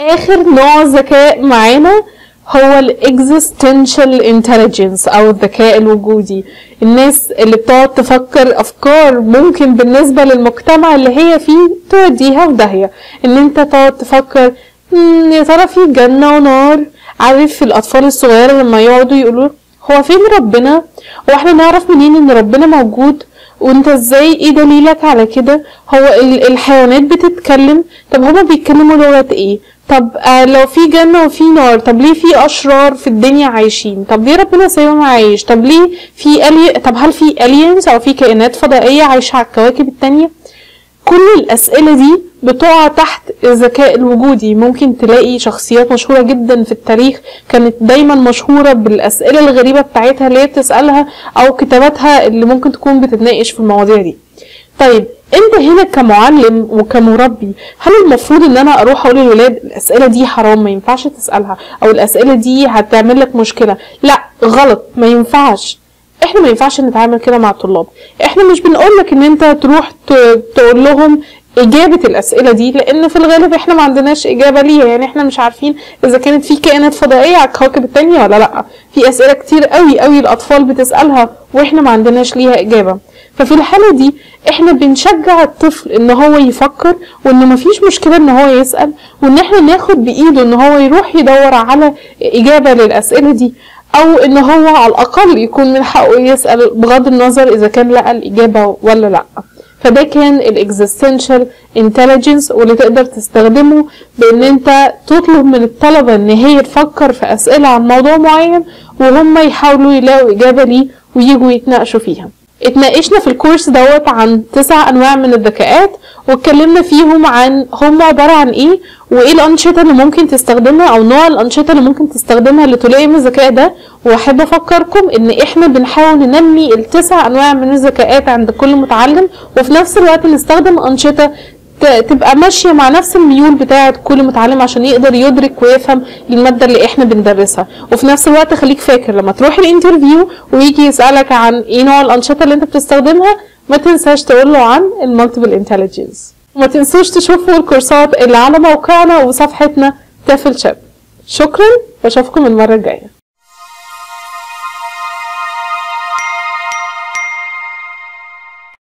اخر نوع ذكاء معانا هو ال existential intelligence او الذكاء الوجودي الناس اللي بتقعد تفكر افكار ممكن بالنسبة للمجتمع اللي هي فيه توديها في داهية ان انت تقعد تفكر "مم، يا ترى في جنة ونار عارف الاطفال الصغيرة لما يقعدوا يقولوا هو فين ربنا هو احنا نعرف منين ان ربنا موجود وانت ازاي ايه دليلك على كده هو ال- الحيوانات بتتكلم طب هما بيتكلموا لغة ايه طب آه لو في جنة وفي نار طب ليه في أشرار في الدنيا عايشين طب ليه ربنا سايبهم عايش طب ليه في ألي... طب هل في ألينز أو في كائنات فضائية عايشة على الكواكب التانية كل الأسئلة دي بتقع تحت الذكاء الوجودي ممكن تلاقي شخصيات مشهورة جدا في التاريخ كانت دايما مشهورة بالأسئلة الغريبة بتاعتها اللي هي بتسألها أو كتاباتها اللي ممكن تكون بتتناقش في المواضيع دي طيب انت هنا كمعلم وكمربي هل المفروض ان انا اروح اقول للولاد الاسئله دي حرام ما ينفعش تسالها او الاسئله دي هتعمل لك مشكله لا غلط ما ينفعش احنا ما ينفعش نتعامل كده مع الطلاب احنا مش بنقول لك ان انت تروح ت- تقول لهم إجابة الأسئلة دي لأن في الغالب إحنا ما عندناش إجابة ليها يعني إحنا مش عارفين إذا كانت في كائنات فضائية على الكواكب التانية ولا لأ في أسئلة كتير قوي قوي الأطفال بتسألها وإحنا ما عندناش ليها إجابة ففي الحالة دي إحنا بنشجع الطفل إن هو يفكر وإن مفيش مشكلة إن هو يسأل وإن إحنا ناخد بإيده إن هو يروح يدور على إجابة للأسئلة دي أو إن هو على الأقل يكون من حقه يسأل بغض النظر إذا كان لقى الإجابة ولا لأ فده كان الاكزيستنشال انتليجنس واللي تقدر تستخدمه بان انت تطلب من الطلبة ان هي تفكر في اسئلة عن موضوع معين وهم يحاولوا يلاقوا اجابة ليه ويجوا يتناقشوا فيها اتناقشنا في الكورس دوت عن تسع انواع من الذكاءات واتكلمنا فيهم عن هم عبارة عن ايه وايه الانشطة اللي ممكن تستخدمها او نوع الانشطة اللي ممكن تستخدمها لتلائم الذكاء ده واحب افكركم ان احنا بنحاول ننمي التسع انواع من الذكاءات عند كل متعلم وفي نفس الوقت نستخدم انشطة ت- تبقى ماشية مع نفس الميول بتاعة كل متعلم عشان يقدر يدرك ويفهم المادة اللي احنا بندرسها وفي نفس الوقت خليك فاكر لما تروح الانترفيو ويجي يسألك عن ايه نوع الأنشطة اللي انت بتستخدمها ما تنساش تقول له عن المالتيبل انتليجنس وما تنسوش تشوفوا الكورسات اللي على موقعنا وصفحتنا تافل شاب شكرا واشوفكم المرة الجاية